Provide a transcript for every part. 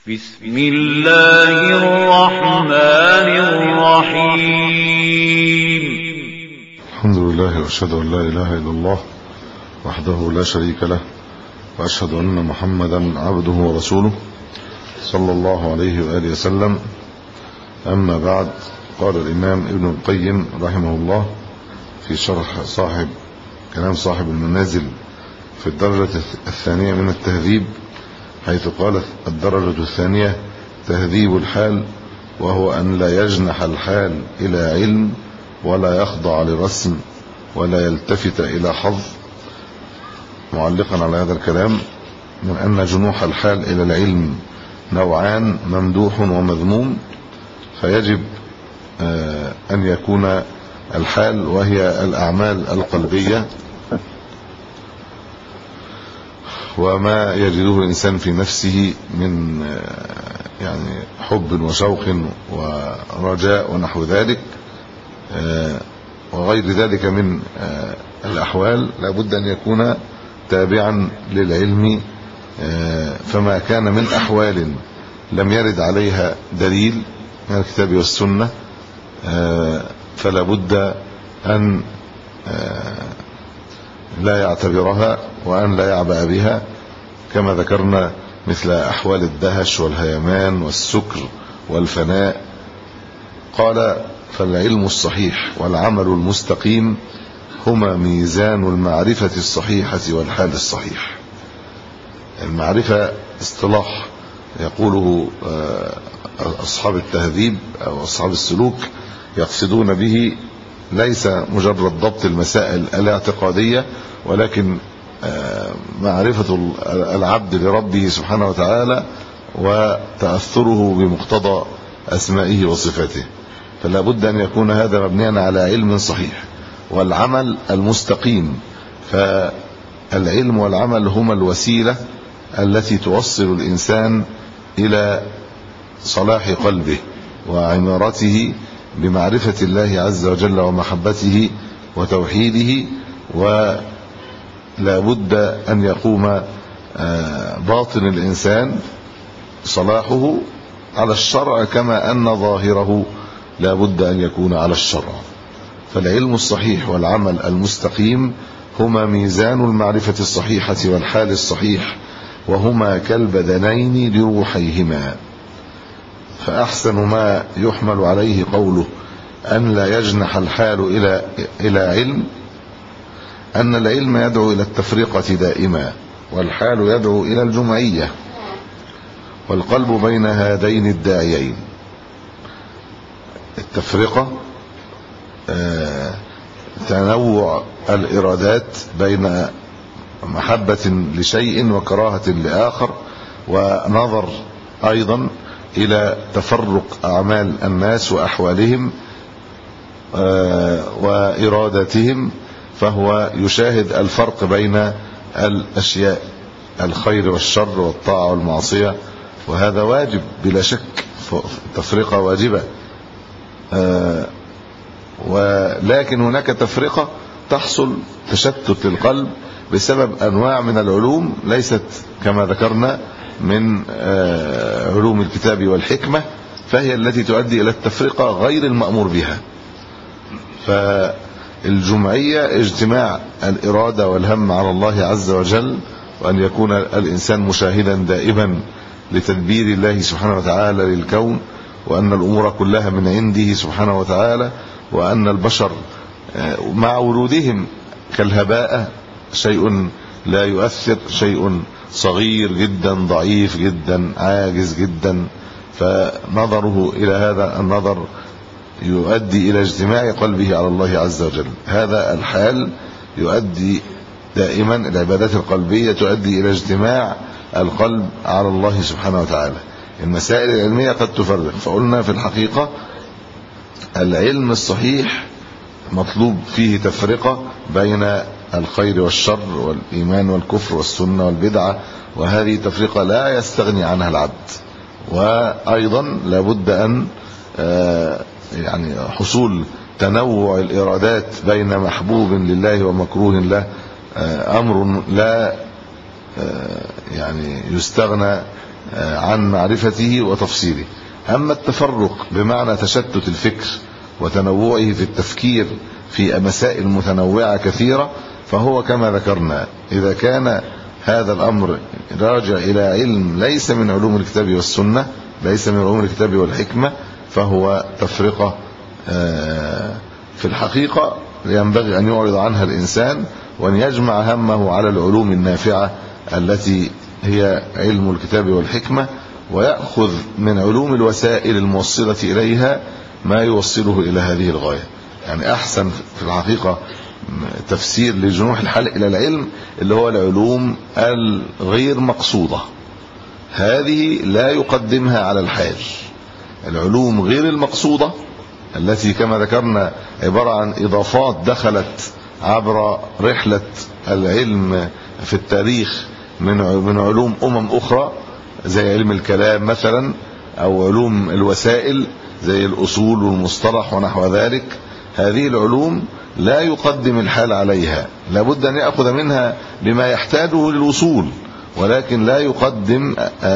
بسم الله الرحمن الرحيم الحمد لله واشهد ان لا اله الا الله وحده لا شريك له واشهد ان محمدا عبده ورسوله صلى الله عليه واله وسلم اما بعد قال الامام ابن القيم رحمه الله في شرح صاحب كلام صاحب المنازل في الدرجه الثانيه من التهذيب حيث قال الدرجه الثانيه تهذيب الحال وهو ان لا يجنح الحال الى علم ولا يخضع لرسم ولا يلتفت الى حظ معلقا على هذا الكلام من ان جنوح الحال الى العلم نوعان ممدوح ومذموم فيجب ان يكون الحال وهي الاعمال القلبيه وما يجده الانسان في نفسه من يعني حب وشوق ورجاء ونحو ذلك وغير ذلك من الاحوال لابد ان يكون تابعا للعلم فما كان من احوال لم يرد عليها دليل من الكتاب والسنه فلا بد ان لا يعتبرها وان لا يعبأ بها كما ذكرنا مثل احوال الدهش والهيمان والسكر والفناء قال فالعلم الصحيح والعمل المستقيم هما ميزان المعرفة الصحيحة والحال الصحيح المعرفة اصطلاح يقوله أصحاب التهذيب أو أصحاب السلوك يقصدون به ليس مجرد ضبط المسائل الاعتقادية ولكن معرفة العبد لربه سبحانه وتعالى وتأثره بمقتضى أسمائه وصفاته فلا بد أن يكون هذا مبنيا على علم صحيح والعمل المستقيم فالعلم والعمل هما الوسيلة التي توصل الإنسان إلى صلاح قلبه وعمارته بمعرفة الله عز وجل ومحبته وتوحيده ولا بد أن يقوم باطن الإنسان صلاحه على الشرع كما أن ظاهره لا بد أن يكون على الشرع فالعلم الصحيح والعمل المستقيم هما ميزان المعرفة الصحيحة والحال الصحيح وهما كالبدنين لروحيهما فأحسن ما يحمل عليه قوله أن لا يجنح الحال إلى إلى علم أن العلم يدعو إلى التفرقة دائما والحال يدعو إلى الجمعية والقلب بين هذين الداعيين التفرقة تنوع الإرادات بين محبة لشيء وكراهة لآخر ونظر أيضا إلى تفرق أعمال الناس وأحوالهم وإرادتهم فهو يشاهد الفرق بين الأشياء الخير والشر والطاعة والمعصية وهذا واجب بلا شك تفرقة واجبة ولكن هناك تفرقة تحصل تشتت القلب بسبب أنواع من العلوم ليست كما ذكرنا من علوم الكتاب والحكمة فهي التي تؤدي إلى التفرقة غير المأمور بها فالجمعية اجتماع الإرادة والهم على الله عز وجل وأن يكون الإنسان مشاهدا دائما لتدبير الله سبحانه وتعالى للكون وأن الأمور كلها من عنده سبحانه وتعالى وأن البشر مع ورودهم كالهباء شيء لا يؤثر شيء صغير جدا ضعيف جدا عاجز جدا فنظره إلى هذا النظر يؤدي إلى اجتماع قلبه على الله عز وجل هذا الحال يؤدي دائما العبادات القلبية تؤدي إلى اجتماع القلب على الله سبحانه وتعالى المسائل العلمية قد تفرق فقلنا في الحقيقة العلم الصحيح مطلوب فيه تفرقة بين الخير والشر والإيمان والكفر والسنة والبدعة وهذه تفرقة لا يستغني عنها العبد وأيضا لابد أن يعني حصول تنوع الإرادات بين محبوب لله ومكروه له أمر لا يعني يستغنى عن معرفته وتفصيله أما التفرق بمعنى تشتت الفكر وتنوعه في التفكير في مسائل متنوعة كثيرة فهو كما ذكرنا إذا كان هذا الأمر راجع إلى علم ليس من علوم الكتاب والسنة ليس من علوم الكتاب والحكمة فهو تفرقة في الحقيقة ينبغي أن يعرض عنها الإنسان وأن يجمع همه على العلوم النافعة التي هي علم الكتاب والحكمة ويأخذ من علوم الوسائل الموصلة إليها ما يوصله إلى هذه الغاية يعني أحسن في الحقيقة تفسير لجنوح الحال إلى العلم اللي هو العلوم الغير مقصودة هذه لا يقدمها على الحال العلوم غير المقصودة التي كما ذكرنا عبارة عن إضافات دخلت عبر رحلة العلم في التاريخ من من علوم أمم أخرى زي علم الكلام مثلا أو علوم الوسائل زي الأصول والمصطلح ونحو ذلك هذه العلوم لا يقدم الحال عليها لابد أن يأخذ منها بما يحتاجه للوصول ولكن لا يقدم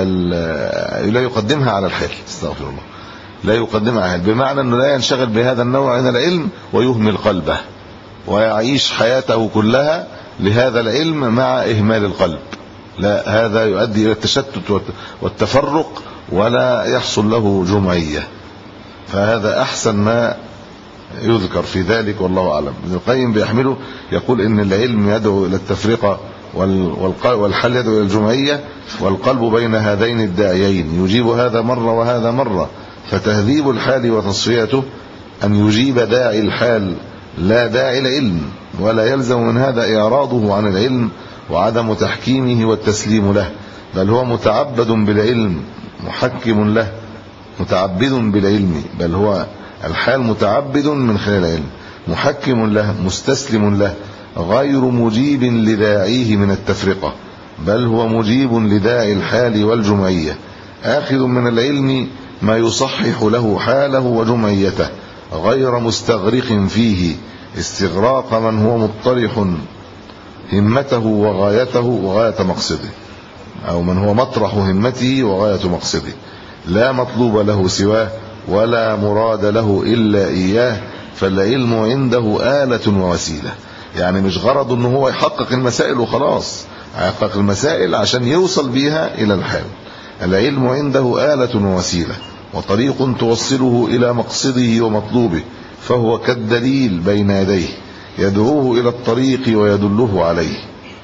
لا يقدمها على الحال استغفر الله لا يقدمها على الحال بمعنى أنه لا ينشغل بهذا النوع من العلم ويهمل قلبه ويعيش حياته كلها لهذا العلم مع إهمال القلب لا هذا يؤدي إلى التشتت والتفرق ولا يحصل له جمعية فهذا أحسن ما يذكر في ذلك والله أعلم ابن القيم بيحمله يقول إن العلم يدعو إلى التفرقة والحل يدعو إلى الجمعية والقلب بين هذين الداعيين يجيب هذا مرة وهذا مرة فتهذيب الحال وتصفيته أن يجيب داعي الحال لا داعي العلم ولا يلزم من هذا إعراضه عن العلم وعدم تحكيمه والتسليم له بل هو متعبد بالعلم محكم له متعبد بالعلم بل هو الحال متعبد من خلال العلم محكم له مستسلم له غير مجيب لداعيه من التفرقة بل هو مجيب لداعي الحال والجمعية آخذ من العلم ما يصحح له حاله وجمعيته غير مستغرق فيه استغراق من هو مطرح همته وغايته وغاية مقصده أو من هو مطرح همته وغاية مقصده لا مطلوب له سواه ولا مراد له إلا إياه فالعلم عنده آلة ووسيلة يعني مش غرض ان هو يحقق المسائل وخلاص يحقق المسائل عشان يوصل بيها إلى الحال العلم عنده آلة ووسيلة وطريق توصله إلى مقصده ومطلوبه فهو كالدليل بين يديه يدعوه إلى الطريق ويدله عليه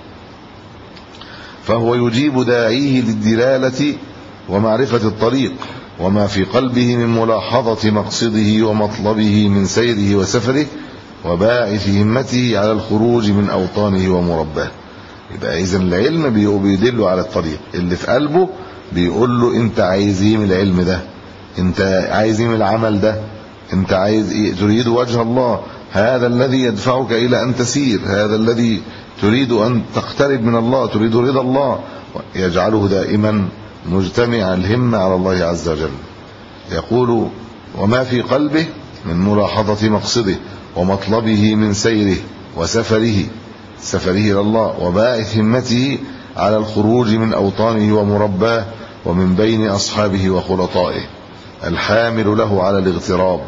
فهو يجيب داعيه للدلالة ومعرفة الطريق وما في قلبه من ملاحظة مقصده ومطلبه من سيره وسفره وباعث همته على الخروج من أوطانه ومرباه يبقى إذن العلم بيدل على الطريق اللي في قلبه بيقول له انت عايز ايه من العلم ده انت عايز ايه من العمل ده انت عايز ايه تريد وجه الله هذا الذي يدفعك الى ان تسير هذا الذي تريد ان تقترب من الله تريد رضا الله يجعله دائما مجتمع الهمة على الله عز وجل يقول وما في قلبه من ملاحظة مقصده ومطلبه من سيره وسفره سفره إلى الله وباعث همته على الخروج من أوطانه ومرباه ومن بين أصحابه وخلطائه الحامل له على الاغتراب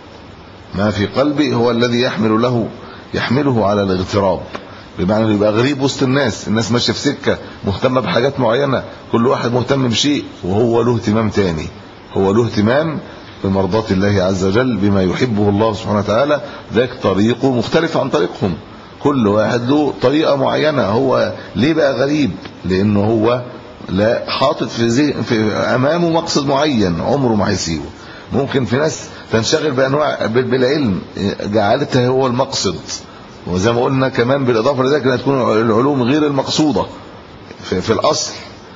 ما في قلبه هو الذي يحمل له يحمله على الاغتراب بمعنى يبقى غريب وسط الناس الناس ماشيه في سكه مهتمه بحاجات معينه كل واحد مهتم بشيء وهو له اهتمام تاني هو له اهتمام بمرضات الله عز وجل بما يحبه الله سبحانه وتعالى ذاك طريقه مختلف عن طريقهم كل واحد له طريقه معينه هو ليه بقى غريب لانه هو لا حاطط في, زي في امامه مقصد معين عمره ما هيسيبه ممكن في ناس تنشغل بانواع بالعلم جعلتها هو المقصد وزي ما قلنا كمان بالاضافه لذلك انها تكون العلوم غير المقصوده في, في الاصل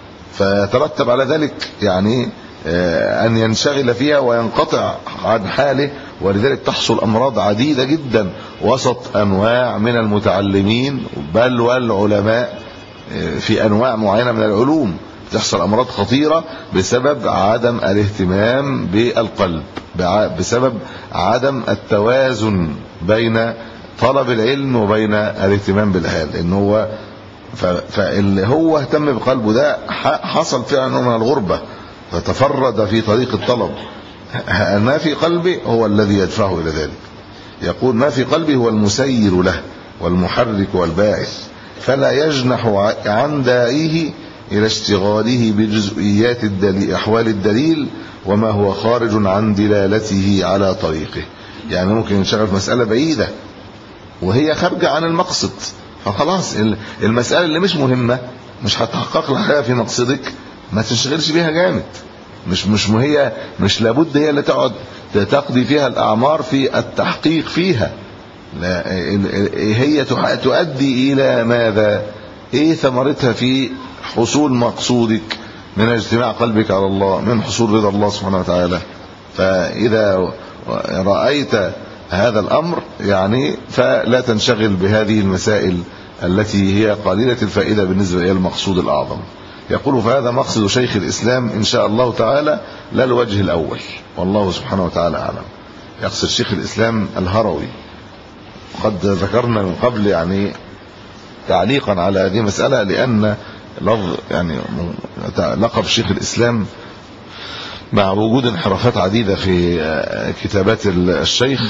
فيترتب على ذلك يعني ان ينشغل فيها وينقطع عن حاله ولذلك تحصل امراض عديده جدا وسط انواع من المتعلمين بل والعلماء في انواع معينه من العلوم تحصل امراض خطيره بسبب عدم الاهتمام بالقلب بسبب عدم التوازن بين طلب العلم وبين الاهتمام بالحال ان هو فاللي هو اهتم بقلبه ده حصل فعلا من الغربة فتفرد في طريق الطلب ما في قلبي هو الذي يدفعه إلى ذلك يقول ما في قلبي هو المسير له والمحرك والباعث فلا يجنح عن داعيه إلى اشتغاله بجزئيات الدليل أحوال الدليل وما هو خارج عن دلالته على طريقه يعني ممكن ينشغل في مسألة بعيدة وهي خارجة عن المقصد فخلاص المسألة اللي مش مهمة مش هتحقق لك حاجة في مقصدك ما تنشغلش بيها جامد مش مش هي مش لابد هي اللي تقعد تقضي فيها الأعمار في التحقيق فيها لا هي تؤدي إلى ماذا ايه ثمرتها في حصول مقصودك من اجتماع قلبك على الله من حصول رضا الله سبحانه وتعالى فإذا رأيت هذا الأمر يعني فلا تنشغل بهذه المسائل التي هي قليلة الفائدة بالنسبة إلى المقصود الأعظم يقول فهذا مقصد شيخ الإسلام إن شاء الله تعالى لا الوجه الأول والله سبحانه وتعالى أعلم يقصد شيخ الإسلام الهروي قد ذكرنا من قبل يعني تعليقا على هذه المسألة لأن لفظ يعني لقب شيخ الإسلام مع وجود انحرافات عديدة في كتابات الشيخ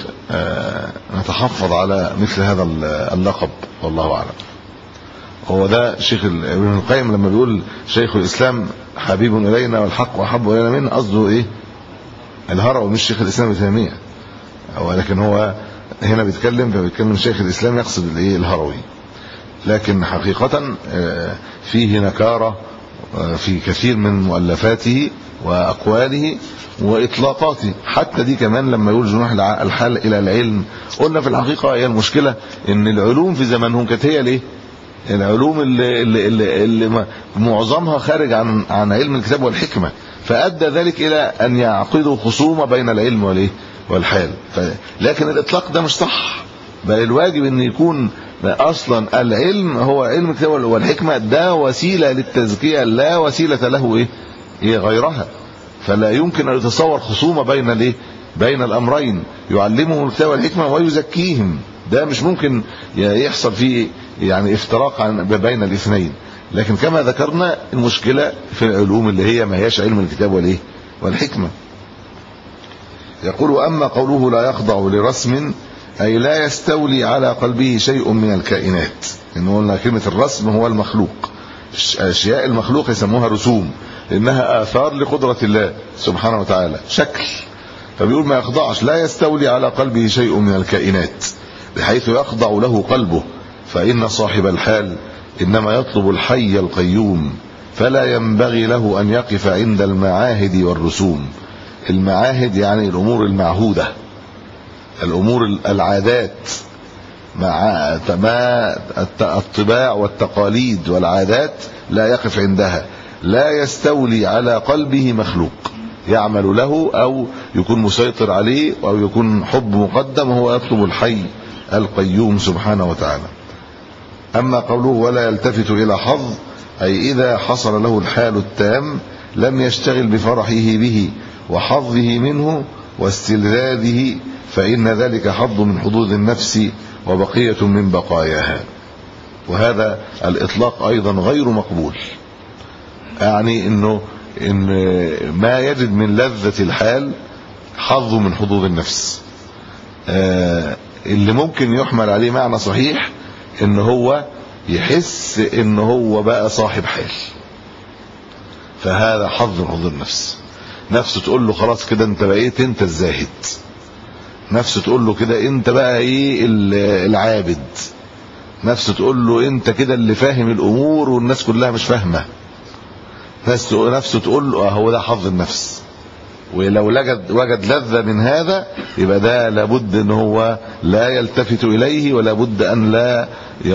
نتحفظ على مثل هذا اللقب والله أعلم هو ده شيخ ابن القيم لما بيقول شيخ الإسلام حبيب إلينا والحق أحب إلينا منه قصده إيه الهروي مش شيخ الإسلام ابن تيمية ولكن هو هنا بيتكلم فبيتكلم شيخ الإسلام يقصد الايه الهروي لكن حقيقة فيه نكارة في كثير من مؤلفاته وأقواله وإطلاقاته حتى دي كمان لما يقول جنوح الحال إلى العلم قلنا في الحقيقة هي المشكلة إن العلوم في زمانهم كانت هي ليه العلوم اللي, اللي, اللي, اللي معظمها خارج عن عن علم الكتاب والحكمة فأدى ذلك إلى أن يعقدوا خصومة بين العلم والايه والحال لكن الإطلاق ده مش صح بل الواجب أن يكون اصلا العلم هو علم الكتاب والحكمه ده وسيله للتزكيه لا وسيله له ايه ايه غيرها فلا يمكن ان يتصور خصومه بين الايه بين الامرين يعلمهم الكتاب والحكمه ويزكيهم ده مش ممكن يحصل فيه يعني افتراق عن بين الاثنين لكن كما ذكرنا المشكله في العلوم اللي هي ما هياش علم الكتاب والايه والحكمه يقول اما قوله لا يخضع لرسم أي لا يستولي على قلبه شيء من الكائنات إنه قلنا كلمة الرسم هو المخلوق أشياء المخلوق يسموها رسوم لأنها آثار لقدرة الله سبحانه وتعالى شكل فبيقول ما يخضعش لا يستولي على قلبه شيء من الكائنات بحيث يخضع له قلبه فإن صاحب الحال إنما يطلب الحي القيوم فلا ينبغي له أن يقف عند المعاهد والرسوم المعاهد يعني الأمور المعهودة الامور العادات مع ما الطباع والتقاليد والعادات لا يقف عندها لا يستولي على قلبه مخلوق يعمل له او يكون مسيطر عليه او يكون حب مقدم وهو يطلب الحي القيوم سبحانه وتعالى اما قوله ولا يلتفت الى حظ اي اذا حصل له الحال التام لم يشتغل بفرحه به وحظه منه واستلذاذه فإن ذلك حظ من حظوظ النفس وبقية من بقاياها وهذا الإطلاق أيضا غير مقبول يعني إنه إن ما يجد من لذة الحال حظ من حظوظ النفس اللي ممكن يحمل عليه معنى صحيح إن هو يحس إن هو بقى صاحب حال فهذا حظ من حظوظ النفس نفسه تقول له خلاص كده انت بقيت انت الزاهد نفسه تقول له كده انت بقى ايه العابد نفسه تقول له انت كده اللي فاهم الامور والناس كلها مش فاهمه نفسه تقول له هو ده حظ النفس ولو وجد وجد لذة من هذا يبقى ده لابد ان هو لا يلتفت اليه ولا بد ان لا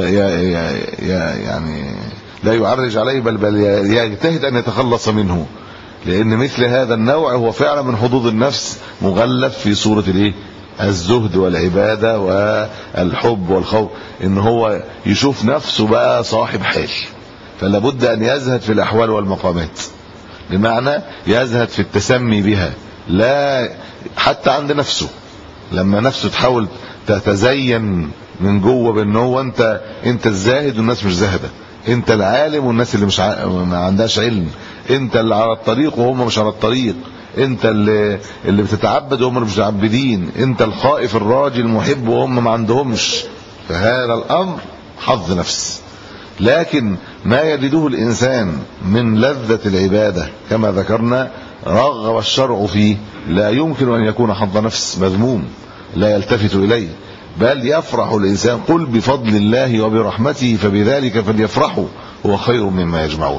يعني لا يعرج عليه بل بل يجتهد ان يتخلص منه لان مثل هذا النوع هو فعلا من حظوظ النفس مغلف في صورة الايه الزهد والعبادة والحب والخوف ان هو يشوف نفسه بقى صاحب حال فلا بد ان يزهد في الاحوال والمقامات بمعنى يزهد في التسمي بها لا حتى عند نفسه لما نفسه تحاول تتزين من جوه بان هو انت انت الزاهد والناس مش زاهده انت العالم والناس اللي مش ع... ما عندهاش علم انت اللي على الطريق وهم مش على الطريق انت اللي اللي بتتعبد وهم مش متعبدين انت الخائف الراجي المحب وهم ما عندهمش فهذا الامر حظ نفس لكن ما يجده الانسان من لذة العبادة كما ذكرنا رغب الشرع فيه لا يمكن ان يكون حظ نفس مذموم لا يلتفت اليه بل يفرح الانسان قل بفضل الله وبرحمته فبذلك فليفرحوا هو خير مما يجمعون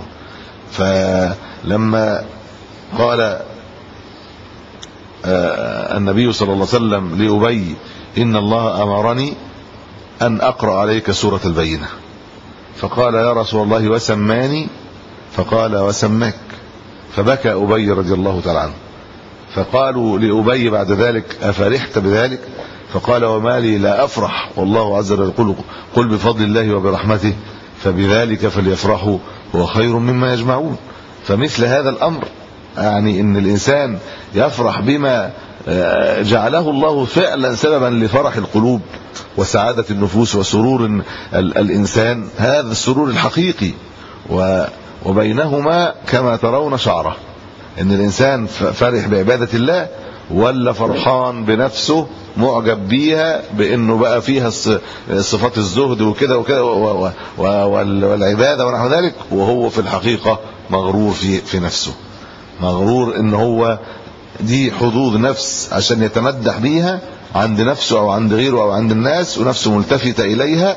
فلما قال النبي صلى الله عليه وسلم لأبي إن الله أمرني أن أقرأ عليك سورة البينة فقال يا رسول الله وسماني فقال وسماك فبكى أبي رضي الله تعالى عنه فقالوا لأبي بعد ذلك أفرحت بذلك فقال وما لي لا أفرح والله عز وجل يقول قل بفضل الله وبرحمته فبذلك فليفرحوا هو خير مما يجمعون فمثل هذا الأمر يعني ان الانسان يفرح بما جعله الله فعلا سببا لفرح القلوب وسعادة النفوس وسرور الانسان هذا السرور الحقيقي وبينهما كما ترون شعره ان الانسان فرح بعبادة الله ولا فرحان بنفسه معجب بيها بانه بقى فيها صفات الزهد وكده وكده والعباده ونحو ذلك وهو في الحقيقه مغرور في في نفسه مغرور ان هو دي حظوظ نفس عشان يتمدح بيها عند نفسه او عند غيره او عند الناس ونفسه ملتفتة اليها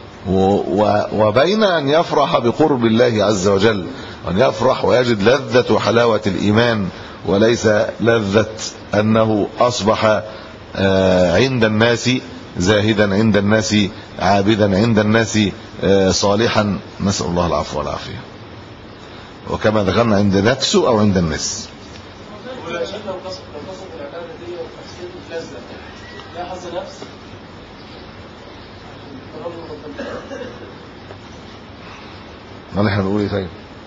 وبين ان يفرح بقرب الله عز وجل ان يفرح ويجد لذة وحلاوة الايمان وليس لذة انه اصبح عند الناس زاهدا عند الناس عابدا عند الناس صالحا نسأل الله العفو والعافية وكما ذكرنا عند نفسه او عند الناس ما احنا بنقول ايه طيب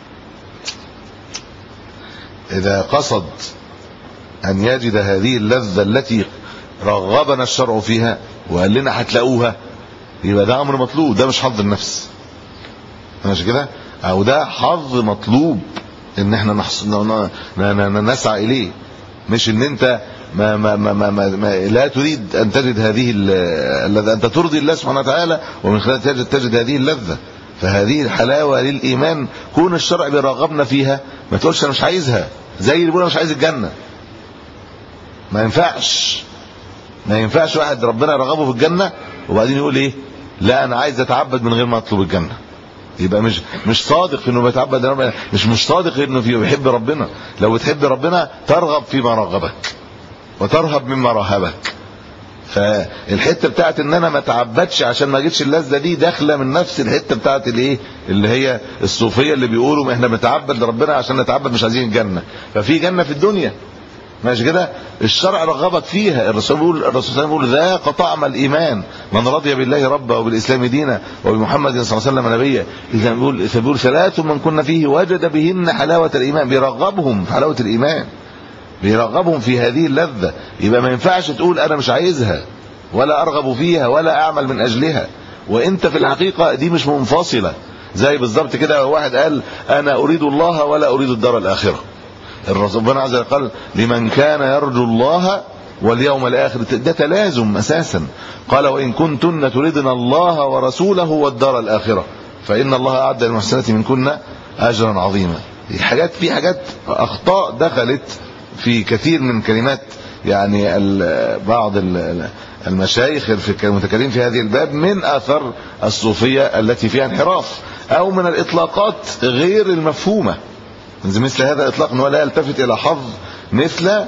اذا قصد ان يجد هذه اللذة التي رغبنا الشرع فيها وقال لنا هتلاقوها يبقى ده امر مطلوب ده مش حظ النفس ماشي كده او ده حظ مطلوب ان احنا نحصل نسعى اليه مش ان انت ما ما ما ما, ما, ما لا تريد ان تجد هذه اللذة انت ترضي الله سبحانه وتعالى ومن خلال تجد تجد هذه اللذة فهذه الحلاوة للإيمان كون الشرع بيرغبنا فيها ما تقولش أنا مش عايزها زي اللي بيقول مش عايز الجنة ما ينفعش ما ينفعش واحد ربنا يرغبه في الجنة وبعدين يقول ايه لا انا عايز اتعبد من غير ما اطلب الجنة يبقى مش مش صادق في انه بيتعبد ربنا مش مش صادق انه فيه بيحب ربنا لو بتحب ربنا ترغب فيما رغبك وترهب مما رهبك فالحته بتاعت ان انا ما اتعبدش عشان ما اجيبش اللذه دي داخله من نفس الحته بتاعت الايه اللي هي الصوفيه اللي بيقولوا ما احنا بنتعبد لربنا عشان نتعبد مش عايزين الجنه ففي جنه في الدنيا ماشي كده الشرع رغبك فيها الرسول بيقول الرسول صلى الله عليه وسلم بيقول ذاق طعم الايمان من رضي بالله ربا وبالاسلام دينا وبمحمد صلى الله عليه وسلم نبيا اذا بيقول فبيقول ثلاث من كنا فيه وجد بهن حلاوه الايمان بيرغبهم في حلاوه الايمان بيرغبهم في هذه اللذة يبقى ما ينفعش تقول انا مش عايزها ولا ارغب فيها ولا اعمل من اجلها وانت في الحقيقة دي مش منفصلة زي بالظبط كده واحد قال انا اريد الله ولا اريد الدار الاخرة ربنا عز وجل قال لمن كان يرجو الله واليوم الاخر ده تلازم اساسا قال وان كنتن تريدن الله ورسوله والدار الاخره فان الله اعد للمحسنات منكن اجرا عظيما حاجات في حاجات اخطاء دخلت في كثير من كلمات يعني بعض المشايخ المتكلمين في هذه الباب من اثر الصوفيه التي فيها انحراف او من الاطلاقات غير المفهومه مثل هذا الاطلاق انه لا يلتفت الى حظ مثل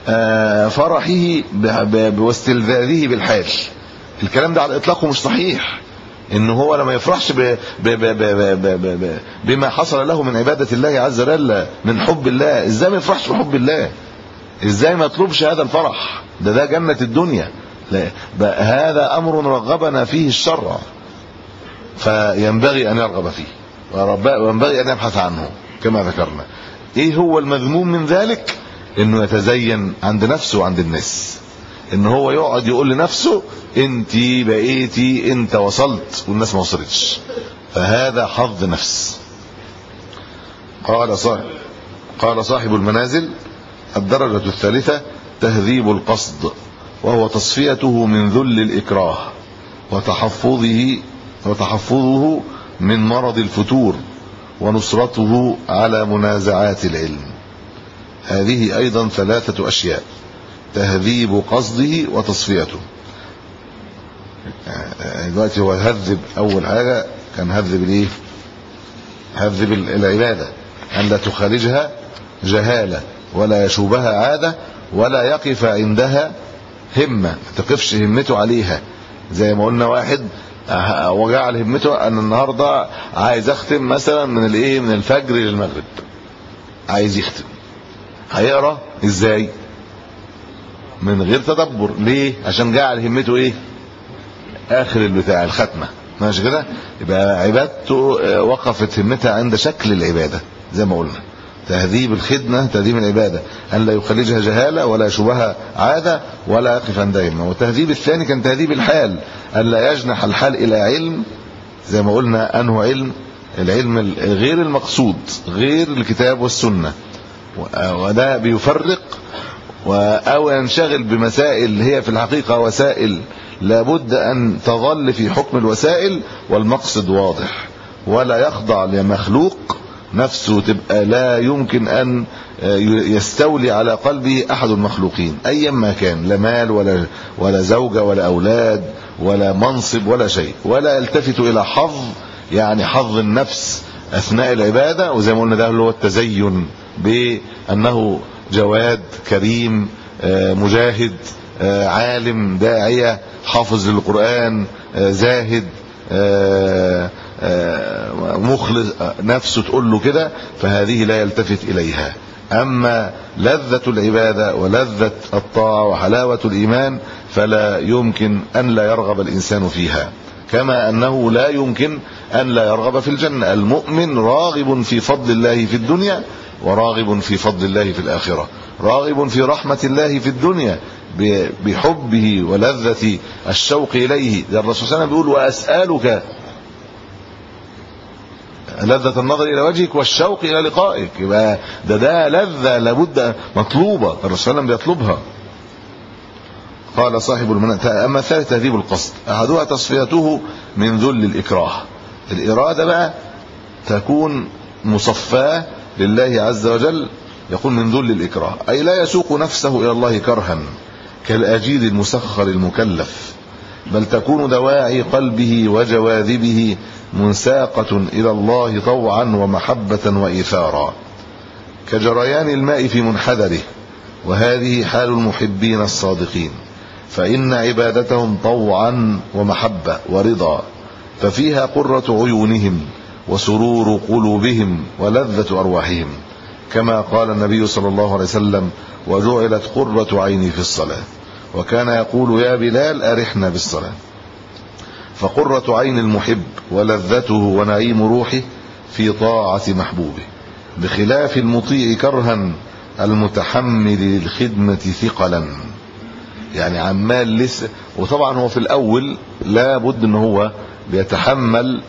فرحه واستلذاذه بالحال الكلام ده على اطلاقه مش صحيح ان هو لما يفرحش ب ب ب ب ب ب ب بما حصل له من عباده الله عز وجل من حب الله ازاي ما يفرحش بحب الله ازاي ما يطلبش هذا الفرح ده ده جنه الدنيا لا هذا امر رغبنا فيه الشرع فينبغي ان يرغب فيه وينبغي ان يبحث عنه كما ذكرنا ايه هو المذموم من ذلك انه يتزين عند نفسه وعند الناس ان هو يقعد يقول لنفسه انت بقيتي انت وصلت والناس ما وصلتش فهذا حظ نفس قال صاحب قال صاحب المنازل الدرجة الثالثة تهذيب القصد وهو تصفيته من ذل الإكراه وتحفظه وتحفظه من مرض الفتور ونصرته على منازعات العلم هذه أيضا ثلاثة أشياء تهذيب قصده وتصفيته دلوقتي هو هذب أول حاجة كان هذب الإيه هذب العبادة أن لا تخالجها جهالة ولا يشوبها عادة ولا يقف عندها همة ما تقفش همته عليها زي ما قلنا واحد وجعل همته ان النهارده عايز اختم مثلا من الايه من الفجر للمغرب عايز يختم هيقرا ازاي من غير تدبر ليه عشان جعل همته ايه اخر البتاع الختمه ماشي كده يبقى عبادته وقفت همتها عند شكل العباده زي ما قلنا تهذيب الخدمة تهذيب العبادة أن لا يخرجها جهالة ولا يشوبها عادة ولا يقف عندها همة والتهذيب الثاني كان تهذيب الحال أن لا يجنح الحال إلى علم زي ما قلنا أنه علم العلم غير المقصود غير الكتاب والسنة وده بيفرق أو ينشغل بمسائل هي في الحقيقة وسائل لابد أن تظل في حكم الوسائل والمقصد واضح ولا يخضع لمخلوق نفسه تبقى لا يمكن أن يستولي على قلبه أحد المخلوقين أيا ما كان لا مال ولا, ولا زوجة ولا أولاد ولا منصب ولا شيء ولا يلتفت إلى حظ يعني حظ النفس أثناء العبادة وزي ما قلنا ده اللي هو التزين بأنه جواد كريم مجاهد عالم داعية حافظ للقرآن زاهد مخلص نفسه تقول له كده فهذه لا يلتفت إليها أما لذة العبادة ولذة الطاعة وحلاوة الإيمان فلا يمكن أن لا يرغب الإنسان فيها كما أنه لا يمكن أن لا يرغب في الجنة المؤمن راغب في فضل الله في الدنيا وراغب في فضل الله في الآخرة راغب في رحمة الله في الدنيا بحبه ولذة الشوق إليه ده الرسول صلى الله عليه وسلم بيقول وأسألك لذة النظر إلى وجهك والشوق إلى لقائك يبقى ده ده لذة لابد مطلوبة الرسول صلى الله عليه وسلم بيطلبها قال صاحب المنى أما الثالث تهذيب القصد أحدها تصفيته من ذل الإكراه الإرادة بقى تكون مصفاة لله عز وجل يقول من ذل الإكراه أي لا يسوق نفسه إلى الله كرها كالأجير المسخر المكلف بل تكون دواعي قلبه وجواذبه منساقة إلى الله طوعا ومحبة وإيثارا كجريان الماء في منحدره وهذه حال المحبين الصادقين فإن عبادتهم طوعا ومحبة ورضا ففيها قرة عيونهم وسرور قلوبهم ولذة أرواحهم كما قال النبي صلى الله عليه وسلم وجعلت قرة عيني في الصلاة وكان يقول يا بلال أرحنا بالصلاة فقرة عين المحب ولذته ونعيم روحه في طاعة محبوبه بخلاف المطيع كرها المتحمل للخدمة ثقلا يعني عمال لسه وطبعا هو في الأول لا بد ان هو بيتحمل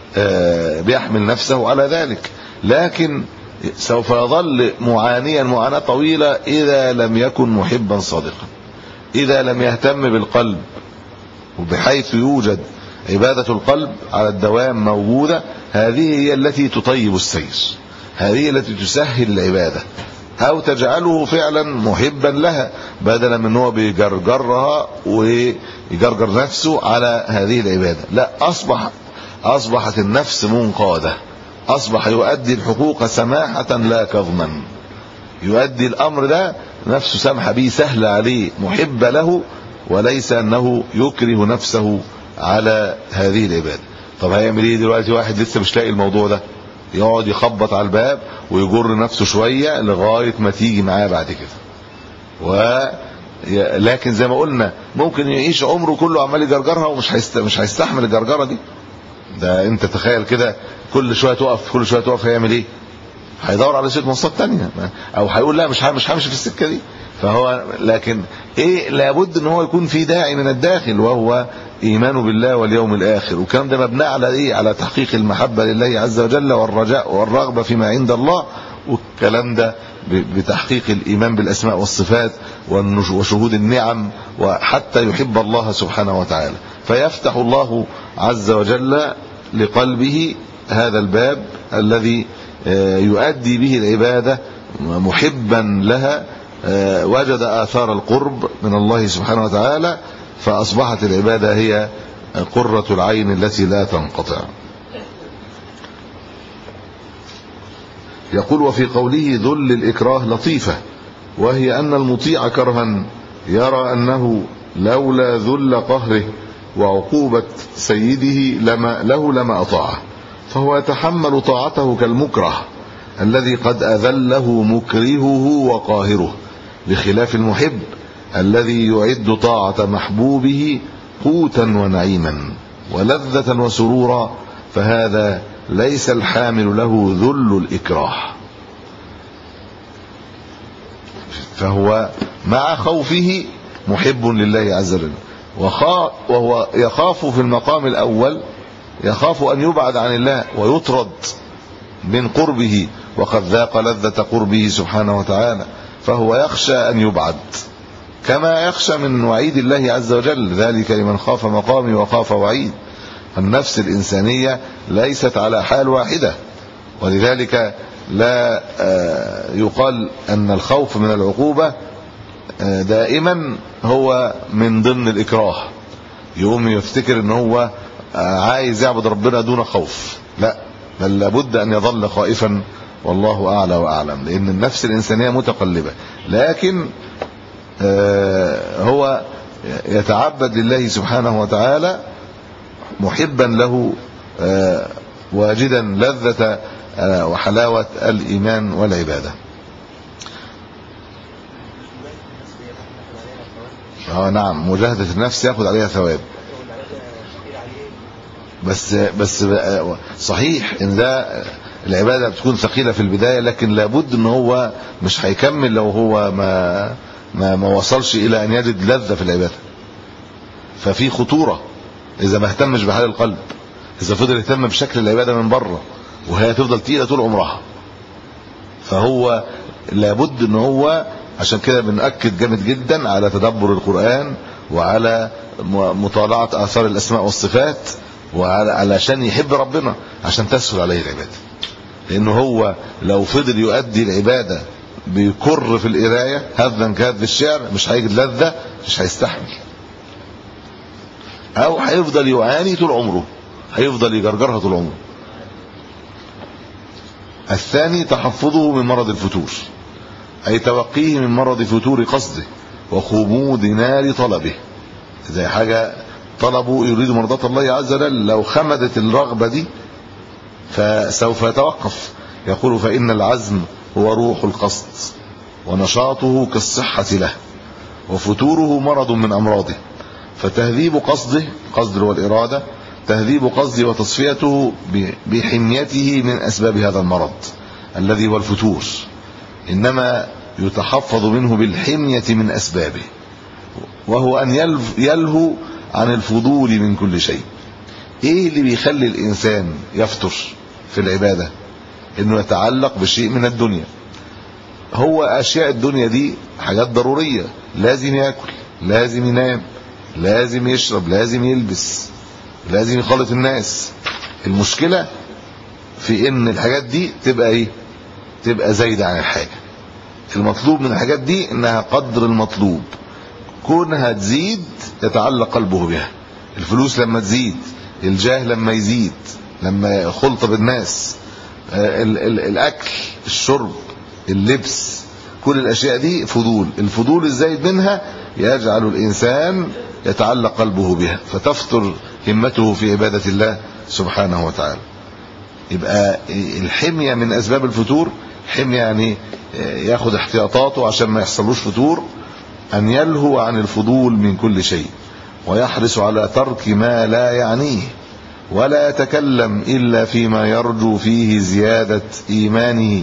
بيحمل نفسه على ذلك لكن سوف يظل معانيا معاناة طويلة إذا لم يكن محبا صادقا إذا لم يهتم بالقلب وبحيث يوجد عبادة القلب على الدوام موجودة هذه هي التي تطيب السير هذه التي تسهل العبادة أو تجعله فعلا محبا لها بدلا من هو بيجرجرها ويجرجر نفسه على هذه العبادة لا أصبح أصبحت النفس منقادة أصبح يؤدي الحقوق سماحة لا كظما يؤدي الأمر ده نفسه سمحة به سهل عليه محب له وليس أنه يكره نفسه على هذه العبادة طب هيعمل ايه دلوقتي واحد لسه مش لاقي الموضوع ده يقعد يخبط على الباب ويجر نفسه شوية لغاية ما تيجي معاه بعد كده و لكن زي ما قلنا ممكن يعيش عمره كله عمال يجرجرها ومش هيست... مش هيستحمل الجرجره دي ده انت تخيل كده كل شويه تقف كل شويه تقف هيعمل ايه هيدور على شيء مواصلات تانية او هيقول لا مش مش همشي في السكه دي فهو لكن ايه لابد ان هو يكون في داعي من الداخل وهو ايمانه بالله واليوم الاخر والكلام ده مبني على ايه على تحقيق المحبه لله عز وجل والرجاء والرغبه فيما عند الله والكلام ده بتحقيق الايمان بالاسماء والصفات وشهود النعم وحتى يحب الله سبحانه وتعالى فيفتح الله عز وجل لقلبه هذا الباب الذي يؤدي به العباده محبا لها وجد آثار القرب من الله سبحانه وتعالى فأصبحت العبادة هي قرة العين التي لا تنقطع يقول وفي قوله ذل الإكراه لطيفة وهي أن المطيع كرها يرى أنه لولا ذل قهره وعقوبة سيده لما له لما أطاعه فهو يتحمل طاعته كالمكره الذي قد أذله مكرهه وقاهره بخلاف المحب الذي يعد طاعة محبوبه قوتا ونعيما ولذة وسرورا فهذا ليس الحامل له ذل الإكراه فهو مع خوفه محب لله عز وجل وهو يخاف في المقام الأول يخاف أن يبعد عن الله ويطرد من قربه وقد ذاق لذة قربه سبحانه وتعالى فهو يخشى أن يبعد كما يخشى من وعيد الله عز وجل ذلك لمن خاف مقامي وخاف وعيد النفس الإنسانية ليست على حال واحدة ولذلك لا يقال أن الخوف من العقوبة دائما هو من ضمن الإكراه يقوم يفتكر ان هو عايز يعبد ربنا دون خوف لا بل لابد أن يظل خائفا والله أعلى وأعلم لأن النفس الإنسانية متقلبة لكن هو يتعبد لله سبحانه وتعالى محبا له واجدا لذة وحلاوة الإيمان والعبادة اه نعم مجاهدة النفس ياخذ عليها ثواب بس بس صحيح ان ده العباده بتكون ثقيله في البدايه لكن لابد ان هو مش هيكمل لو هو ما ما, ما وصلش الى ان يجد لذه في العباده ففي خطوره اذا ما اهتمش بحال القلب اذا فضل يهتم بشكل العباده من بره وهي تفضل تقيله طول عمرها فهو لابد ان هو عشان كده بنأكد جامد جدا على تدبر القرآن وعلى مطالعة آثار الأسماء والصفات وعلشان يحب ربنا عشان تسهل عليه العبادة لأنه هو لو فضل يؤدي العبادة بيكر في القراية هذا كهذا الشعر مش هيجد لذة مش هيستحمل أو هيفضل يعاني طول عمره هيفضل يجرجرها طول عمره الثاني تحفظه من مرض الفتور أي توقيه من مرض فتور قصده وخمود نار طلبه زي حاجة طلبوا يريد مرضات الله عز وجل لو خمدت الرغبة دي فسوف يتوقف يقول فإن العزم هو روح القصد ونشاطه كالصحة له وفتوره مرض من أمراضه فتهذيب قصده قصد والإرادة تهذيب قصده وتصفيته بحميته من أسباب هذا المرض الذي هو الفتور إنما يتحفظ منه بالحمية من أسبابه وهو أن يلهو عن الفضول من كل شيء إيه اللي بيخلي الإنسان يفتر في العبادة إنه يتعلق بشيء من الدنيا هو أشياء الدنيا دي حاجات ضرورية لازم يأكل لازم ينام لازم يشرب لازم يلبس لازم يخالط الناس المشكلة في ان الحاجات دي تبقى ايه تبقى زايدة عن الحاجة المطلوب من الحاجات دي انها قدر المطلوب كونها تزيد يتعلق قلبه بها الفلوس لما تزيد الجاه لما يزيد لما خلط بالناس ال ال الاكل الشرب اللبس كل الاشياء دي فضول الفضول الزايد منها يجعل الانسان يتعلق قلبه بها فتفتر همته في عبادة الله سبحانه وتعالى يبقى الحمية من أسباب الفتور حمية يعني ياخد احتياطاته عشان ما يحصلوش فتور أن يلهو عن الفضول من كل شيء ويحرص على ترك ما لا يعنيه ولا يتكلم إلا فيما يرجو فيه زيادة إيمانه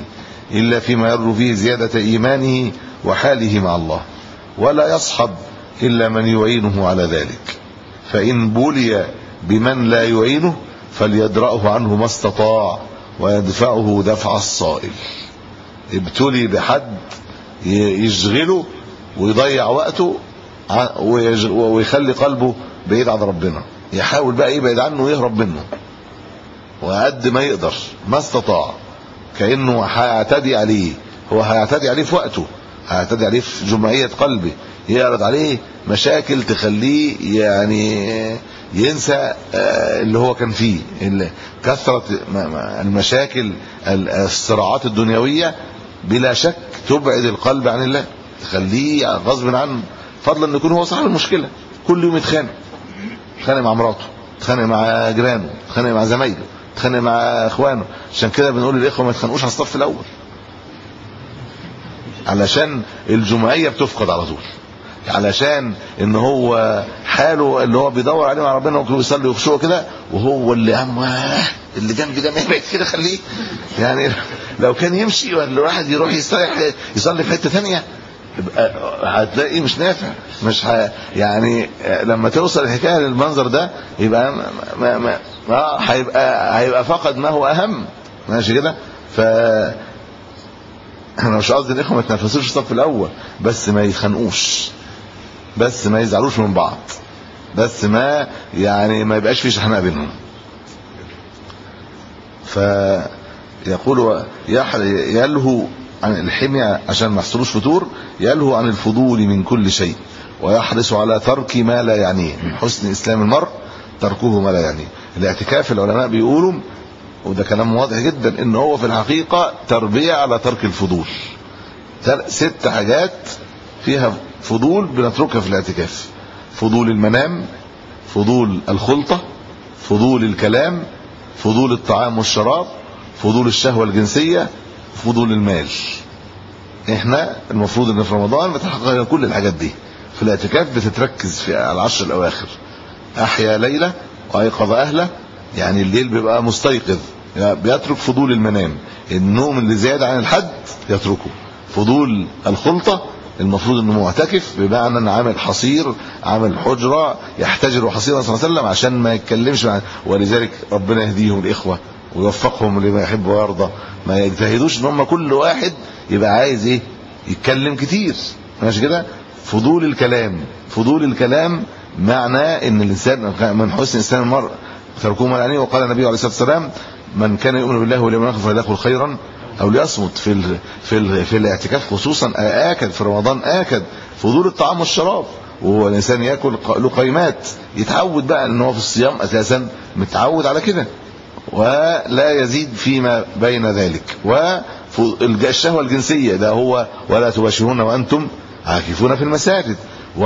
إلا فيما يرجو فيه زيادة إيمانه وحاله مع الله ولا يصحب إلا من يعينه على ذلك فإن بلي بمن لا يعينه فليدرأه عنه ما استطاع ويدفعه دفع الصائل ابتلي بحد يشغله ويضيع وقته ويخلي قلبه بعيد عن ربنا يحاول بقى يبعد عنه ويهرب منه وقد ما يقدر ما استطاع كانه هيعتدي عليه هو هيعتدي عليه في وقته هيعتدي عليه في جمعيه قلبه يعرض عليه مشاكل تخليه يعني ينسى اللي هو كان فيه كثره المشاكل الصراعات الدنيويه بلا شك تبعد القلب عن الله تخليه غصب عنه فضلا ان يكون هو صاحب المشكله كل يوم يتخانق يتخانق مع مراته يتخانق مع جيرانه يتخانق مع زمايله يتخانق مع اخوانه عشان كده بنقول للاخوه ما يتخانقوش على الصف الاول علشان الجمعيه بتفقد على طول علشان ان هو حاله اللي هو بيدور عليه مع ربنا وكله بيصلي وخشوع كده وهو اللي عم اللي جنبي ده ما يبعد كده خليه يعني لو كان يمشي ولا الواحد يروح يصلي يصلي في حته ثانيه هتلاقي مش نافع مش ه... يعني لما توصل الحكايه للمنظر ده يبقى ما ما ما هيبقى هيبقى فقد ما هو اهم ماشي كده ف انا مش قصدي الاخوه ما يتنافسوش الصف الاول بس ما يتخانقوش بس ما يزعلوش من بعض بس ما يعني ما يبقاش في شحناء بينهم فيقول يلهو عن الحمية عشان ما يحصلوش فتور يلهو عن الفضول من كل شيء ويحرص على ترك ما لا يعنيه من حسن اسلام المرء تركه ما لا يعنيه الاعتكاف العلماء بيقولوا وده كلام واضح جدا ان هو في الحقيقه تربيه على ترك الفضول ست حاجات فيها فضول بنتركها في الاعتكاف فضول المنام فضول الخلطه فضول الكلام فضول الطعام والشراب فضول الشهوه الجنسيه فضول المال احنا المفروض ان في رمضان نتحقق كل الحاجات دي في الاعتكاف بتتركز في العشر الاواخر احيا ليله وايقظ اهله يعني الليل بيبقى مستيقظ يعني بيترك فضول المنام النوم اللي زياد عن الحد يتركه فضول الخلطه المفروض انه معتكف بمعنى ان عامل حصير عامل حجره يحتجر حصيرا صلى الله عليه وسلم عشان ما يتكلمش مع ولذلك ربنا يهديهم الاخوه ويوفقهم لما يحب ويرضى ما يجتهدوش ان هم كل واحد يبقى عايز ايه يتكلم كتير ماشي كده فضول الكلام فضول الكلام معناه ان الانسان من حسن انسان المرء تركوه من يعني وقال النبي عليه الصلاه والسلام من كان يؤمن بالله واليوم الاخر فليقل خيرا او ليصمت في ال في ال في الاعتكاف خصوصا اكد في رمضان اكد فضول الطعام والشراب وهو الانسان ياكل لقيمات يتعود بقى ان هو في الصيام اساسا متعود على كده ولا يزيد فيما بين ذلك والشهوه الجنسيه ده هو ولا تباشرون وانتم عاكفون في المساجد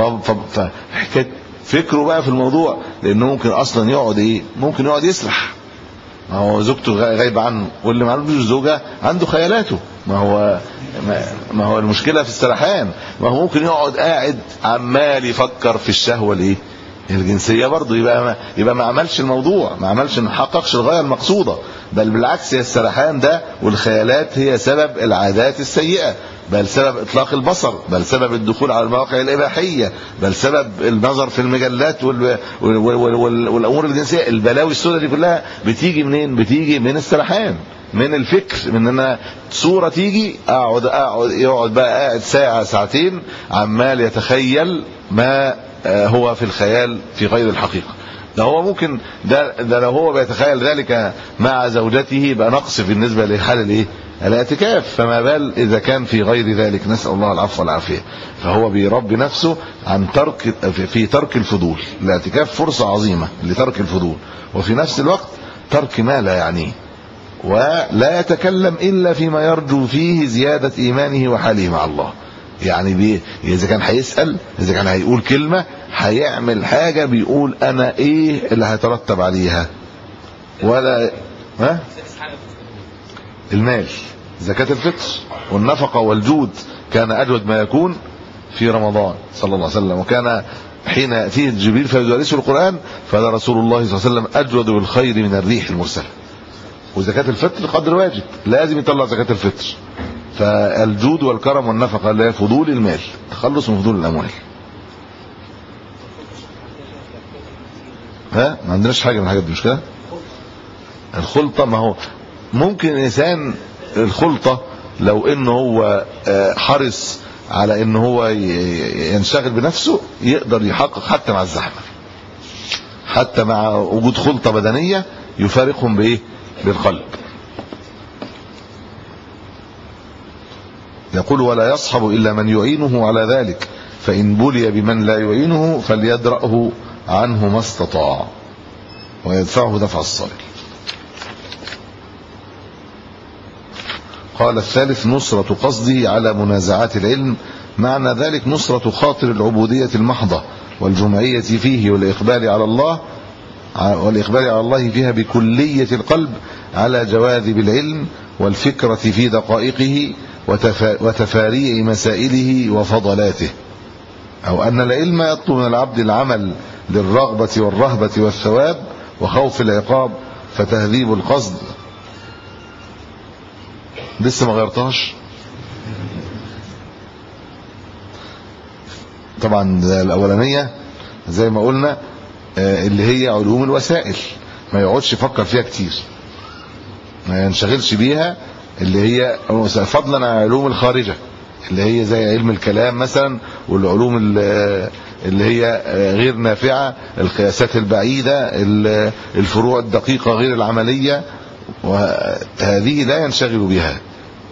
فحكايه فكره بقى في الموضوع لانه ممكن اصلا يقعد ايه ممكن يقعد يسرح ما هو زوجته غايبه عنه واللي ما عندوش زوجه عنده خيالاته ما هو ما هو المشكله في السرحان ما هو ممكن يقعد قاعد عمال يفكر في الشهوه الايه الجنسيه برضه يبقى ما يبقى ما عملش الموضوع ما عملش ما حققش الغايه المقصوده بل بالعكس هي السرحان ده والخيالات هي سبب العادات السيئه بل سبب اطلاق البصر بل سبب الدخول على المواقع الاباحيه بل سبب النظر في المجلات وال... وال... وال... وال... والامور الجنسيه البلاوي السوداء دي كلها بتيجي منين بتيجي من السرحان من الفكر من ان صوره تيجي اقعد اقعد يقعد بقى قاعد ساعه ساعتين عمال يتخيل ما هو في الخيال في غير الحقيقه ده هو ممكن ده ده لو هو بيتخيل ذلك مع زوجته يبقى نقص بالنسبه لحال الايه الاعتكاف فما بال اذا كان في غير ذلك نسال الله العفو والعافيه فهو بيربي نفسه عن ترك في ترك الفضول الاعتكاف فرصه عظيمه لترك الفضول وفي نفس الوقت ترك ما لا يعنيه ولا يتكلم الا فيما يرجو فيه زياده ايمانه وحاله مع الله يعني بي اذا كان هيسال اذا كان هيقول كلمه هيعمل حاجه بيقول انا ايه اللي هيترتب عليها ولا ها المال زكاه الفطر والنفقه والجود كان اجود ما يكون في رمضان صلى الله عليه وسلم وكان حين ياتيه جبريل فيدرسه القران فهذا رسول الله صلى الله عليه وسلم اجود بالخير من الريح المرسله وزكاه الفطر قدر واجب لازم يطلع زكاه الفطر فالجود والكرم والنفقه اللي هي فضول المال تخلص من فضول الاموال ها ما عندناش حاجه من الحاجات دي مش كده الخلطه ما هو ممكن الانسان الخلطه لو ان هو آه، حرص على ان هو ي- ينشغل بنفسه يقدر يحقق حتى مع الزحمه حتى مع وجود خلطه بدنيه يفارقهم بايه بالقلب يقول ولا يصحب الا من يعينه على ذلك فان بلي بمن لا يعينه فليدرأه عنه ما استطاع ويدفعه دفع الصائل قال الثالث نصرة قصده على منازعات العلم معنى ذلك نصرة خاطر العبودية المحضة والجمعية فيه والإقبال على الله والإقبال على الله فيها بكلية القلب على جواذب العلم والفكرة في دقائقه وتفا- وتفاريع مسائله وفضلاته أو أن العلم يطلب من العبد العمل للرغبة والرهبة والثواب وخوف العقاب فتهذيب القصد لسه ما غيرتهاش طبعا ده الاولانيه زي ما قلنا آه، اللي هي علوم الوسائل ما يقعدش يفكر فيها كتير ما ينشغلش بيها اللي هي فضلا عن العلوم الخارجه اللي هي زي علم الكلام مثلا والعلوم ال- اللي هي غير نافعه القياسات البعيده ال- الفروع الدقيقه غير العمليه وهذه لا ينشغل بها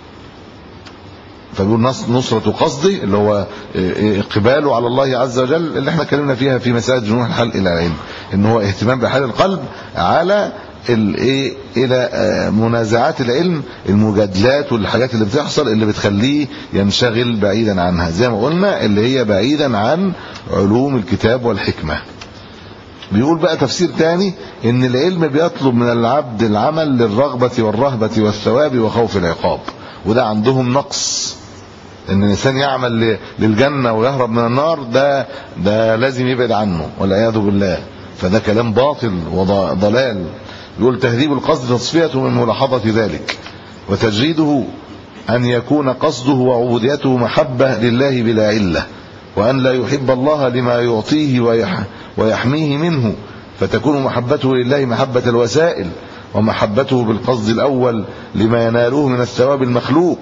فبيقول نص- نصرة قصدي اللي هو اقباله على الله عز وجل اللي احنا اتكلمنا فيها في مسائل جنوح الحل الى العلم ان هو اهتمام بحال القلب على الايه الى آه، منازعات العلم المجادلات والحاجات اللي بتحصل اللي بتخليه ينشغل بعيدا عنها زي ما قلنا اللي هي بعيدا عن علوم الكتاب والحكمه بيقول بقى تفسير تاني ان العلم بيطلب من العبد العمل للرغبة والرهبة والثواب وخوف العقاب وده عندهم نقص ان الانسان يعمل ل- للجنة ويهرب من النار ده ده لازم يبعد عنه والعياذ بالله فده كلام باطل وضلال يقول تهذيب القصد تصفيته من ملاحظة ذلك وتجريده أن يكون قصده وعبوديته محبة لله بلا علة وأن لا يحب الله لما يعطيه ويح ويحميه منه فتكون محبته لله محبة الوسائل ومحبته بالقصد الأول لما يناله من الثواب المخلوق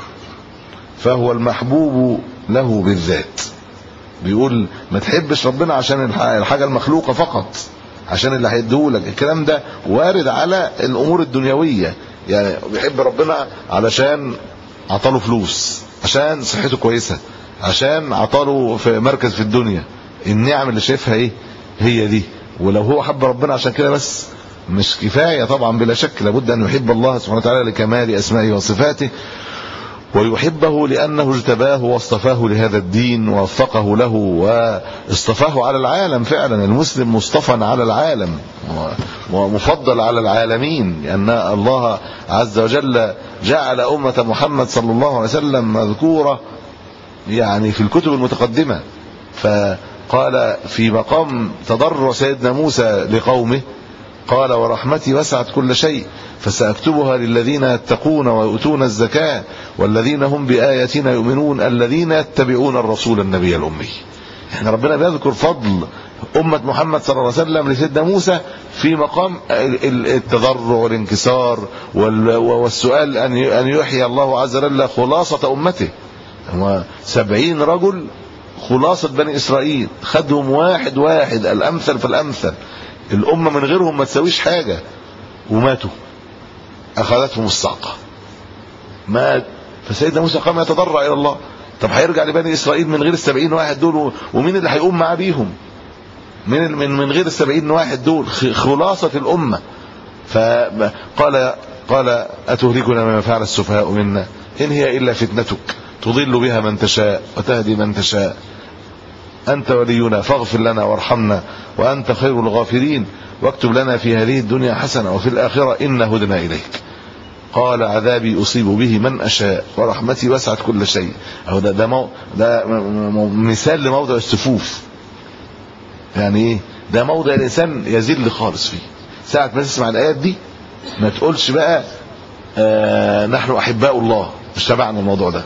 فهو المحبوب له بالذات بيقول ما تحبش ربنا عشان الح- الحاجة المخلوقة فقط عشان اللي هيديهولك الكلام ده وارد على الأمور الدنيوية يعني بيحب ربنا علشان عطاله فلوس عشان صحته كويسة عشان عطاله في مركز في الدنيا النعم اللي شايفها ايه هي دي ولو هو حب ربنا عشان كده بس مش كفاية طبعا بلا شك لابد أن يحب الله سبحانه وتعالى لكمال أسمائه وصفاته ويحبه لأنه اجتباه واصطفاه لهذا الدين ووفقه له واصطفاه على العالم فعلا المسلم مصطفى على العالم ومفضل على العالمين لأن الله عز وجل جعل أمة محمد صلى الله عليه وسلم مذكورة يعني في الكتب المتقدمة فقال في مقام تضرع سيدنا موسى لقومه قال ورحمتي وسعت كل شيء فسأكتبها للذين يتقون ويؤتون الزكاة والذين هم بآياتنا يؤمنون الذين يتبعون الرسول النبي الأمي احنا ربنا بيذكر فضل أمة محمد صلى الله عليه وسلم لسيدنا موسى في مقام التضرع والانكسار والسؤال أن يحيي الله عز وجل خلاصة أمته هو سبعين رجل خلاصة بني إسرائيل خدهم واحد واحد الأمثل فالأمثل الأمة من غيرهم ما تسويش حاجة وماتوا أخذتهم الصعقة مات فسيدنا موسى قام يتضرع إلى الله طب هيرجع لبني إسرائيل من غير السبعين واحد دول ومين اللي هيقوم معاه بيهم من من من غير السبعين واحد دول خلاصة الأمة فقال قال أتهلكنا بما فعل السفهاء منا إن هي إلا فتنتك تضل بها من تشاء وتهدي من تشاء أنت ولينا فاغفر لنا وارحمنا وأنت خير الغافرين واكتب لنا في هذه الدنيا حسنة وفي الآخرة إنا هدنا إليك قال عذابي أصيب به من أشاء ورحمتي وسعت كل شيء أو ده ده, مو ده مثال لموضع السفوف يعني إيه ده موضع الإنسان يذل خالص فيه ساعة ما تسمع الآيات دي ما تقولش بقى آه نحن احباء الله مش تبعنا الموضوع ده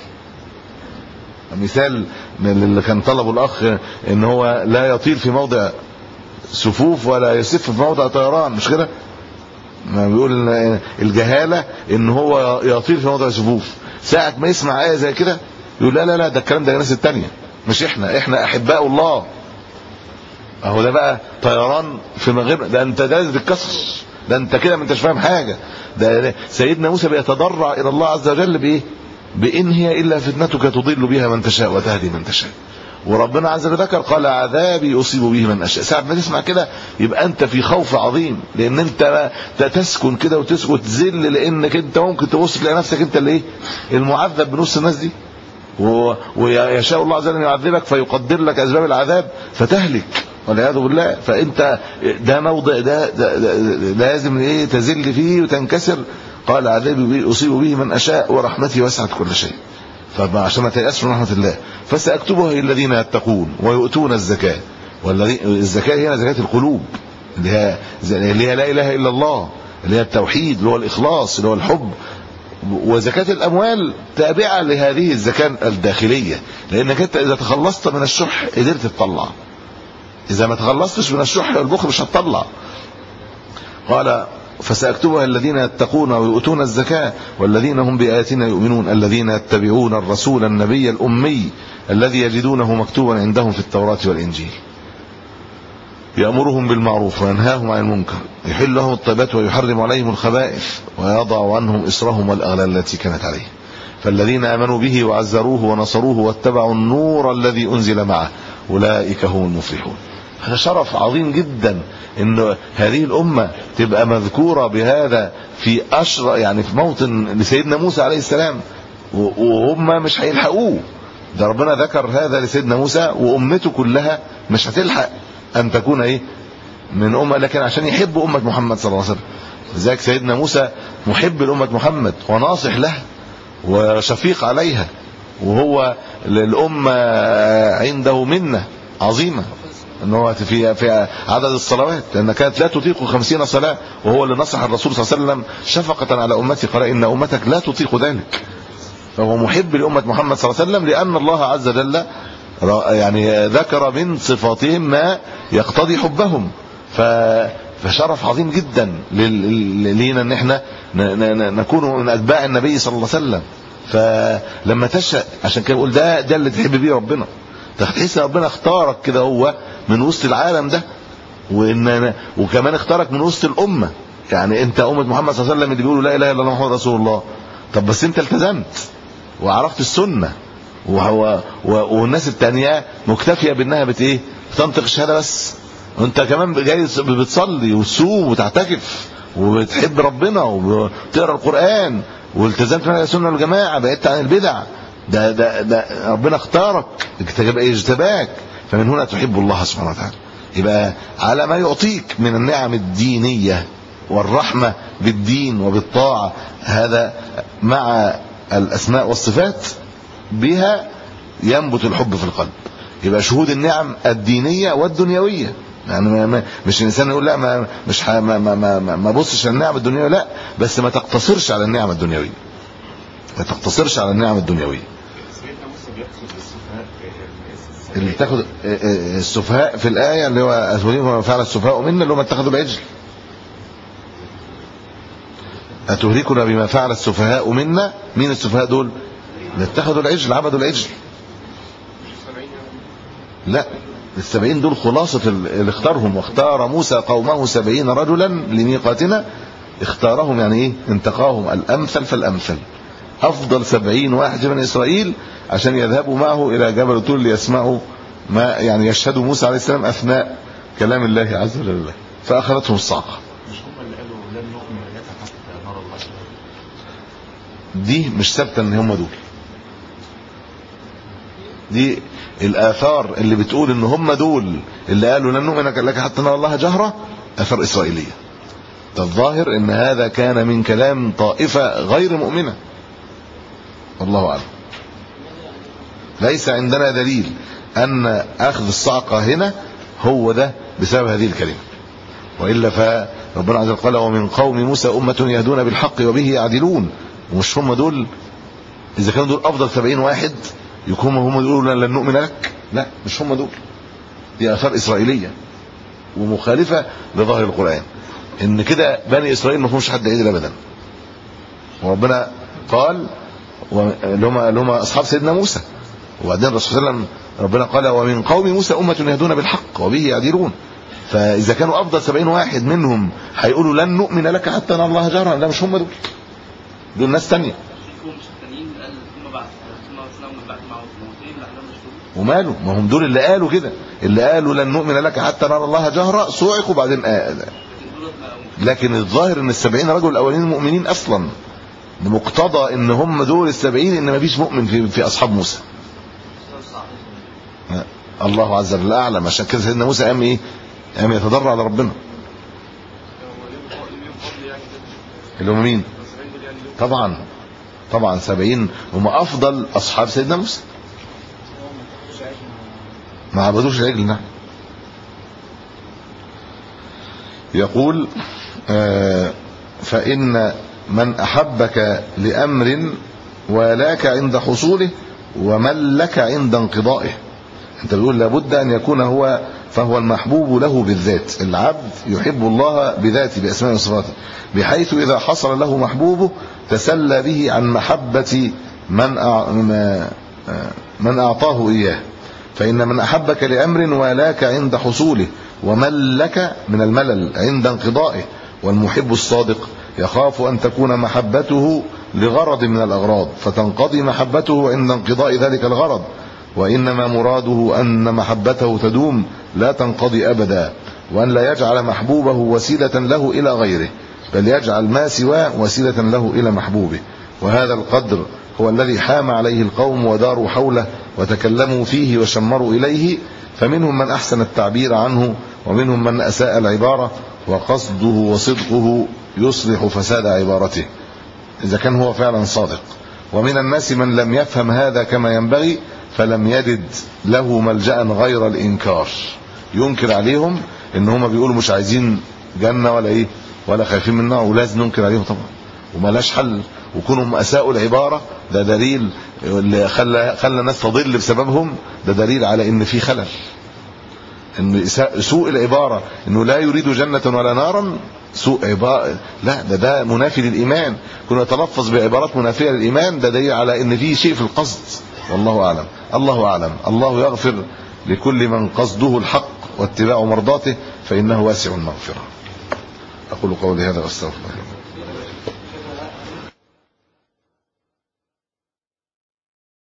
مثال من اللي كان طلبه الاخ ان هو لا يطير في موضع سفوف ولا يسف في موضع طيران مش كده ما بيقول الجهاله ان هو يطير في موضع سفوف ساعه ما يسمع ايه زي كده يقول لا لا لا ده الكلام ده الناس التانية مش احنا احنا احباء الله اهو ده بقى طيران في مغرب ده انت ده بتكسر ده انت كده ما انتش فاهم حاجه ده سيدنا موسى بيتضرع الى الله عز وجل بايه بان هي الا فتنتك تضل بها من تشاء وتهدي من تشاء وربنا عز وجل ذكر قال عذابي اصيب به من اشاء ساعه ما تسمع كده يبقى انت في خوف عظيم لان انت تسكن كده وتسكت وتذل لانك انت ممكن تبص تلاقي نفسك انت اللي ايه المعذب بنص الناس دي ويشاء الله عز وجل يعذبك فيقدر لك اسباب العذاب فتهلك والعياذ بالله فانت ده موضع ده, ده, ده, ده لازم ايه تذل فيه وتنكسر قال عذابي اصيب به من اشاء ورحمتي وسعت كل شيء فعشان ما تيأسش من رحمه الله فساكتبها للذين يتقون ويؤتون الزكاه والذي الزكاه هي زكاه القلوب اللي هي اللي هي لا اله الا الله اللي هي التوحيد اللي هو الاخلاص اللي هو الحب وزكاه الاموال تابعه لهذه الزكاه الداخليه لانك انت اذا تخلصت من الشح قدرت تطلع اذا ما تخلصتش من الشح والبخل مش هتطلع قال فساكتبها الذين يتقون ويؤتون الزكاه والذين هم باياتنا يؤمنون الذين يتبعون الرسول النبي الامي الذي يجدونه مكتوبا عندهم في التوراه والانجيل يأمرهم بالمعروف وينهاهم عن المنكر يحل لهم الطيبات ويحرم عليهم الخبائث ويضع عنهم إسرهم والأغلال التي كانت عليهم فالذين آمنوا به وعزروه ونصروه واتبعوا النور الذي أنزل معه أولئك هم المفلحون هذا شرف عظيم جدا ان هذه الامه تبقى مذكوره بهذا في اشر يعني في موطن لسيدنا موسى عليه السلام وهم مش هيلحقوه ده ربنا ذكر هذا لسيدنا موسى وامته كلها مش هتلحق ان تكون ايه من امه لكن عشان يحبوا امه محمد صلى الله عليه وسلم لذلك سيدنا موسى محب لامه محمد وناصح لها وشفيق عليها وهو الامه عنده منه عظيمه ان هو في في عدد الصلوات لان كانت لا تطيق خمسين صلاه وهو اللي نصح الرسول صلى الله عليه وسلم شفقه على امته قال ان امتك لا تطيق ذلك فهو محب لامه محمد صلى الله عليه وسلم لان الله عز وجل يعني ذكر من صفاتهم ما يقتضي حبهم ف فشرف عظيم جدا لينا ان احنا نكون من اتباع النبي صلى الله عليه وسلم فلما تشاء عشان كده بقول ده ده اللي تحب بيه ربنا تحس ربنا اختارك كده هو من وسط العالم ده وان وكمان اختارك من وسط الامه يعني انت امه محمد صلى الله عليه وسلم اللي بيقولوا لا اله الا الله محمد رسول الله طب بس انت التزمت وعرفت السنه وهو والناس التانية مكتفيه بانها بت ايه بتنطق الشهاده بس وانت كمان جاي بتصلي وتصوم وتعتكف وبتحب ربنا وبتقرا القران والتزمت مع السنه والجماعه بعدت عن البدع ده ده ده ربنا اختارك اجتباك فمن هنا تحب الله سبحانه وتعالى يبقى على ما يعطيك من النعم الدينيه والرحمه بالدين وبالطاعه هذا مع الاسماء والصفات بها ينبت الحب في القلب يبقى شهود النعم الدينيه والدنيويه يعني ما ما مش الانسان يقول لا ما مش ما ما ما, ما بصش على النعم الدنيويه لا بس ما تقتصرش على النعم الدنيويه ما تقتصرش على النعم الدنيويه اللي تاخد السفهاء في الايه اللي هو اتهلكنا فعل السفهاء منا اللي هم اتخذوا العجل اتهلكنا بما فعل السفهاء منا مين السفهاء دول اللي اتخذوا العجل عبدوا العجل لا السبعين دول خلاصة اللي اختارهم واختار موسى قومه سبعين رجلا لميقاتنا اختارهم يعني ايه انتقاهم الامثل فالامثل افضل سبعين واحد من اسرائيل عشان يذهبوا معه الى جبل طول ليسمعوا ما يعني يشهدوا موسى عليه السلام اثناء كلام الله عز وجل فاخذتهم الصاعقه مش هم اللي قالوا لن نؤمن لك حتى نرى الله دي مش ثابته ان هم دول دي الاثار اللي بتقول ان هم دول اللي قالوا لن نؤمن لك حتى نرى الله جهره اثار اسرائيليه الظاهر ان هذا كان من كلام طائفه غير مؤمنه والله اعلم ليس عندنا دليل ان اخذ الصعقه هنا هو ده بسبب هذه الكلمه والا فربنا عز وجل قال ومن قوم موسى امه يهدون بالحق وبه يعدلون ومش هم دول اذا كانوا دول افضل 70 واحد يكونوا هم دول لن نؤمن لك لا مش هم دول دي اثار اسرائيليه ومخالفه لظاهر القران ان كده بني اسرائيل ما فيهمش حد عدل ابدا وربنا قال و- اللي هم اللي هم اصحاب سيدنا موسى وبعدين الرسول صلى الله عليه وسلم ربنا قال ومن قوم موسى امه يهدون بالحق وبه يعدلون فاذا كانوا افضل 70 واحد منهم هيقولوا لن نؤمن لك حتى نرى الله جهرا لا مش هم دول دول ناس ثانيه فيهم مش التانيين قال ثم بعد ثم أرسلناهم من بعد معه موتين لعلهم يشكرون وماله ما هم دول اللي قالوا كده اللي قالوا لن نؤمن لك حتى نرى الله جهرا صعقوا بعدين آه لكن دول ما لكن الظاهر ان السبعين رجل الاولين مؤمنين اصلا بمقتضى ان هم دول السبعين ان ما فيش مؤمن في, في اصحاب موسى الله عز وجل اعلم عشان كده سيدنا موسى قام ايه قام يتضرع لربنا اللي هم مين طبعا طبعا سبعين هم افضل اصحاب سيدنا موسى ما عبدوش العجل نعم يقول آه، فإن من أحبك لأمر ولاك عند حصوله وملك عند انقضائه انت بتقول لابد ان يكون هو فهو المحبوب له بالذات العبد يحب الله بذاته باسماء وصفاته بحيث اذا حصل له محبوبه تسلى به عن محبه من أع... ما- آه، من اعطاه اياه فان من احبك لامر ولاك عند حصوله وملك من الملل عند انقضائه والمحب الصادق يخاف ان تكون محبته لغرض من الاغراض فتنقضي محبته عند انقضاء ذلك الغرض وانما مراده ان محبته تدوم لا تنقضي ابدا وان لا يجعل محبوبه وسيله له الى غيره بل يجعل ما سواه وسيله له الى محبوبه وهذا القدر هو الذي حام عليه القوم وداروا حوله وتكلموا فيه وشمروا اليه فمنهم من احسن التعبير عنه ومنهم من اساء العباره وقصده وصدقه يصلح فساد عبارته اذا كان هو فعلا صادق ومن الناس من لم يفهم هذا كما ينبغي فلم يجد له ملجا غير الانكار ينكر عليهم ان هم بيقولوا مش عايزين جنه ولا ايه ولا خايفين من النار ولازم ننكر عليهم طبعا وملاش حل وكونهم اساءوا العباره ده دليل اللي خلى خلى الناس تضل بسببهم ده دليل على ان في خلل ان إساء- سوء العباره انه لا يريد جنه ولا نارا سوء عباره لا ده ده منافي للايمان كنا نتلفظ بعبارات منافيه للايمان ده دليل على ان في شيء في القصد والله اعلم الله اعلم الله يغفر لكل من قصده الحق واتباع مرضاته فانه واسع المغفره اقول قولي هذا واستغفر الله